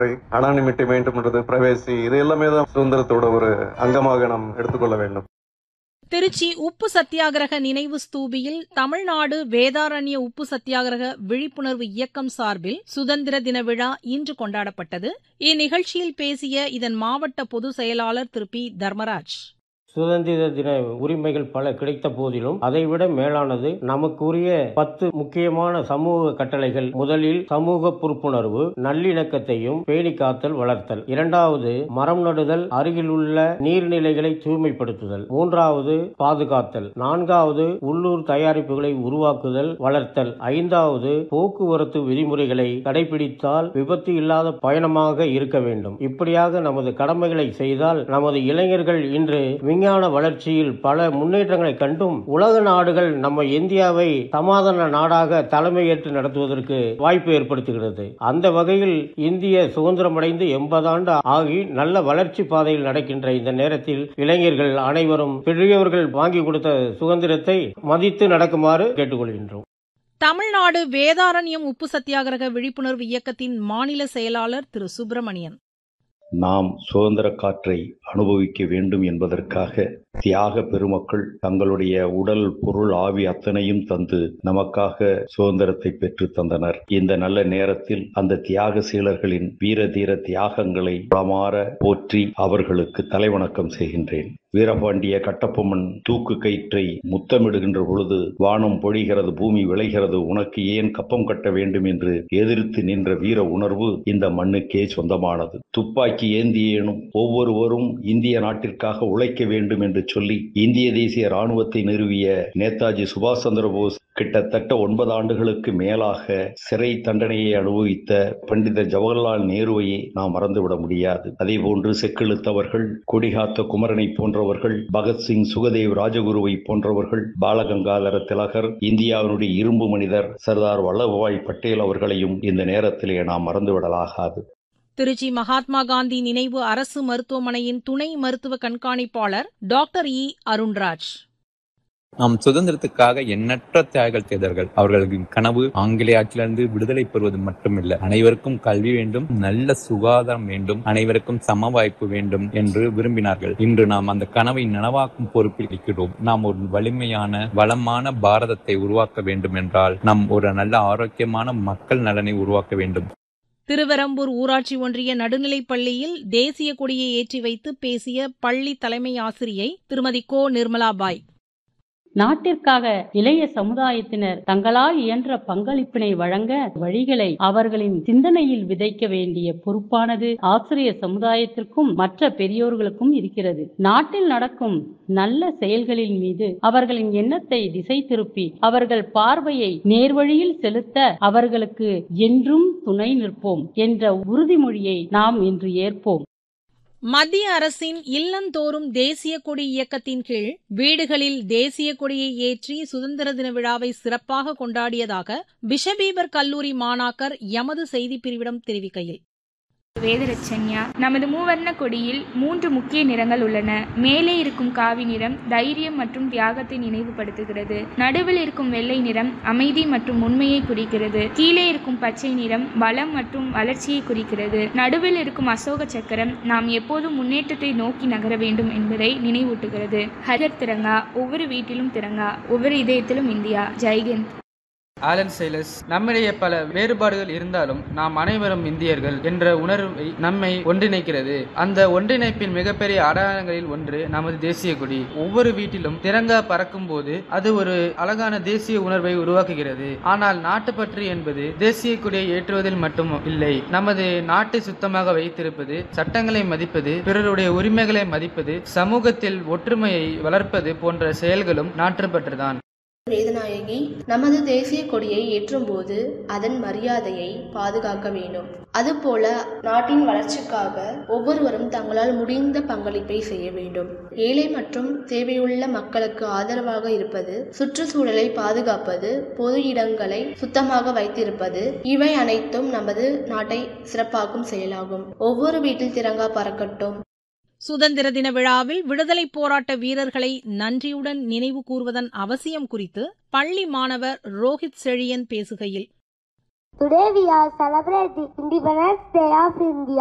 Anonymity maintain பண்றது privacy இது எல்லாமே தான் சுதந்திரத்தோட ஒரு அங்கமாக நாம் எடுத்துக்கொள்ள வேண்டும் திருச்சி உப்பு சத்தியாகிரக நினைவு ஸ்தூபியில் தமிழ்நாடு வேதாரண்ய உப்பு சத்தியாகிரக விழிப்புணர்வு இயக்கம் சார்பில் சுதந்திர தின விழா இன்று கொண்டாடப்பட்டது இந்நிகழ்ச்சியில் பேசிய இதன் மாவட்ட பொதுச் செயலாளர் திரு பி தர்மராஜ் சுதந்திர தின உரிமைகள் பல கிடைத்த போதிலும் அதைவிட மேலானது நமக்குரிய பத்து முக்கியமான சமூக கட்டளைகள் முதலில் சமூக பொறுப்புணர்வு நல்லிணக்கத்தையும் பேணி காத்தல் வளர்த்தல் இரண்டாவது மரம் நடுதல் அருகில் உள்ள நீர்நிலைகளை தூய்மைப்படுத்துதல் மூன்றாவது பாதுகாத்தல் நான்காவது உள்ளூர் தயாரிப்புகளை உருவாக்குதல் வளர்த்தல் ஐந்தாவது போக்குவரத்து விதிமுறைகளை கடைபிடித்தால் விபத்து இல்லாத பயணமாக இருக்க வேண்டும் இப்படியாக நமது கடமைகளை செய்தால் நமது இளைஞர்கள் இன்று விஞ்ஞான வளர்ச்சியில் பல முன்னேற்றங்களை கண்டும் உலக நாடுகள் நம்ம இந்தியாவை சமாதான நாடாக தலைமையேற்று நடத்துவதற்கு வாய்ப்பு ஏற்படுத்துகிறது அந்த வகையில் இந்திய சுதந்திரமடைந்து எண்பதாண்டு ஆகி நல்ல வளர்ச்சி பாதையில் நடக்கின்ற இந்த நேரத்தில் இளைஞர்கள் அனைவரும் பெரியவர்கள் வாங்கி கொடுத்த சுதந்திரத்தை மதித்து நடக்குமாறு கேட்டுக்கொள்கின்றோம் தமிழ்நாடு வேதாரண்யம் உப்பு சத்தியாகிரக விழிப்புணர்வு இயக்கத்தின் மாநில செயலாளர் திரு சுப்பிரமணியன் நாம் சுதந்திர காற்றை அனுபவிக்க வேண்டும் என்பதற்காக தியாக பெருமக்கள் தங்களுடைய உடல் பொருள் ஆவி அத்தனையும் தந்து நமக்காக சுதந்திரத்தை பெற்று தந்தனர் இந்த நல்ல நேரத்தில் அந்த தியாக சீலர்களின் வீர தீர தியாகங்களை பலமாற போற்றி அவர்களுக்கு தலைவணக்கம் செய்கின்றேன் வீரபாண்டிய கட்டபொம்மன் தூக்கு கயிற்றை முத்தமிடுகின்ற பொழுது வானம் பொழிகிறது பூமி விளைகிறது உனக்கு ஏன் கப்பம் கட்ட வேண்டும் என்று எதிர்த்து நின்ற வீர உணர்வு இந்த மண்ணுக்கே சொந்தமானது துப்பாக்கி ஏந்தியேனும் ஒவ்வொருவரும் இந்திய நாட்டிற்காக உழைக்க வேண்டும் என்று சொல்லி இந்திய தேசிய ராணுவத்தை நிறுவிய நேதாஜி சுபாஷ் சந்திர போஸ் கிட்டத்தட்ட ஒன்பது ஆண்டுகளுக்கு மேலாக சிறை தண்டனையை அனுபவித்த பண்டித ஜவஹர்லால் நேருவையை நாம் மறந்துவிட முடியாது அதே போன்று செக்கிழுத்தவர்கள் கொடிகாத்த குமரனை போன்றவர்கள் பகத்சிங் சுகதேவ் ராஜகுருவை போன்றவர்கள் பாலகங்காதர திலகர் இந்தியாவினுடைய இரும்பு மனிதர் சர்தார் வல்லபாய் பட்டேல் அவர்களையும் இந்த நேரத்திலே நாம் மறந்துவிடலாகாது திருச்சி மகாத்மா காந்தி நினைவு அரசு மருத்துவமனையின் துணை மருத்துவ கண்காணிப்பாளர் டாக்டர் இ அருண்ராஜ் நாம் சுதந்திரத்துக்காக எண்ணற்ற தியாகிகள் செய்தார்கள் அவர்களின் கனவு ஆங்கிலேய ஆட்சியிலிருந்து விடுதலை பெறுவது மட்டுமில்ல அனைவருக்கும் கல்வி வேண்டும் நல்ல சுகாதாரம் வேண்டும் அனைவருக்கும் சம வாய்ப்பு வேண்டும் என்று விரும்பினார்கள் இன்று நாம் அந்த கனவை நனவாக்கும் பொறுப்பில் இருக்கிறோம் நாம் ஒரு வலிமையான வளமான பாரதத்தை உருவாக்க வேண்டும் என்றால் நாம் ஒரு நல்ல ஆரோக்கியமான மக்கள் நலனை உருவாக்க வேண்டும் திருவெரம்பூர் ஊராட்சி ஒன்றிய நடுநிலைப் பள்ளியில் தேசிய கொடியை ஏற்றி வைத்து பேசிய பள்ளி தலைமை ஆசிரியை திருமதி கோ நிர்மலாபாய் நாட்டிற்காக இளைய சமுதாயத்தினர் தங்களால் இயன்ற பங்களிப்பினை வழங்க வழிகளை அவர்களின் சிந்தனையில் விதைக்க வேண்டிய பொறுப்பானது ஆசிரியர் சமுதாயத்திற்கும் மற்ற பெரியோர்களுக்கும் இருக்கிறது நாட்டில் நடக்கும் நல்ல செயல்களின் மீது அவர்களின் எண்ணத்தை திசை திருப்பி அவர்கள் பார்வையை நேர்வழியில் செலுத்த அவர்களுக்கு என்றும் துணை நிற்போம் என்ற உறுதிமொழியை நாம் இன்று ஏற்போம் மத்திய அரசின் இல்லந்தோறும் தேசிய கொடி இயக்கத்தின் கீழ் வீடுகளில் தேசிய கொடியை ஏற்றி சுதந்திர தின விழாவை சிறப்பாக கொண்டாடியதாக பிஷபீபர் கல்லூரி மாணாக்கர் எமது செய்திப் பிரிவிடம் தெரிவிக்கையில் வேதரட்சன்யா நமது மூவர்ண கொடியில் மூன்று முக்கிய நிறங்கள் உள்ளன மேலே இருக்கும் காவி நிறம் தைரியம் மற்றும் தியாகத்தை நினைவுபடுத்துகிறது நடுவில் இருக்கும் வெள்ளை நிறம் அமைதி மற்றும் உண்மையை குறிக்கிறது கீழே இருக்கும் பச்சை நிறம் வளம் மற்றும் வளர்ச்சியை குறிக்கிறது நடுவில் இருக்கும் அசோக சக்கரம் நாம் எப்போதும் முன்னேற்றத்தை நோக்கி நகர வேண்டும் என்பதை நினைவூட்டுகிறது ஹரிர் திரங்கா ஒவ்வொரு வீட்டிலும் திரங்கா ஒவ்வொரு இதயத்திலும் இந்தியா ஜெய்ஹிந்த் ஆலன் சைலஸ் நம்மிடையே பல வேறுபாடுகள் இருந்தாலும் நாம் அனைவரும் இந்தியர்கள் என்ற உணர்வை நம்மை ஒன்றிணைக்கிறது அந்த ஒன்றிணைப்பின் மிகப்பெரிய அடையாளங்களில் ஒன்று நமது தேசிய கொடி ஒவ்வொரு வீட்டிலும் திரங்கா பறக்கும் போது அது ஒரு அழகான தேசிய உணர்வை உருவாக்குகிறது ஆனால் நாட்டுப்பற்று என்பது தேசிய கொடியை ஏற்றுவதில் மட்டும் இல்லை நமது நாட்டை சுத்தமாக வைத்திருப்பது சட்டங்களை மதிப்பது பிறருடைய உரிமைகளை மதிப்பது சமூகத்தில் ஒற்றுமையை வளர்ப்பது போன்ற செயல்களும் நாட்டுப்பற்றுதான் வேதநாயகி நமது தேசிய கொடியை ஏற்றும்போது அதன் மரியாதையை பாதுகாக்க வேண்டும் அதுபோல நாட்டின் வளர்ச்சிக்காக ஒவ்வொருவரும் தங்களால் முடிந்த பங்களிப்பை செய்ய வேண்டும் ஏழை மற்றும் தேவையுள்ள மக்களுக்கு ஆதரவாக இருப்பது சுற்றுச்சூழலை பாதுகாப்பது பொது இடங்களை சுத்தமாக வைத்திருப்பது இவை அனைத்தும் நமது நாட்டை சிறப்பாக்கும் செயலாகும் ஒவ்வொரு வீட்டில் திரங்கா பறக்கட்டும் சுதந்திர தின விழாவில் விடுதலைப் போராட்ட வீரர்களை நன்றியுடன் நினைவு கூர்வதன் அவசியம் குறித்து பள்ளி மாணவர் ரோஹித் செழியன் பேசுகையில் Today we are celebrating Independence Day of India.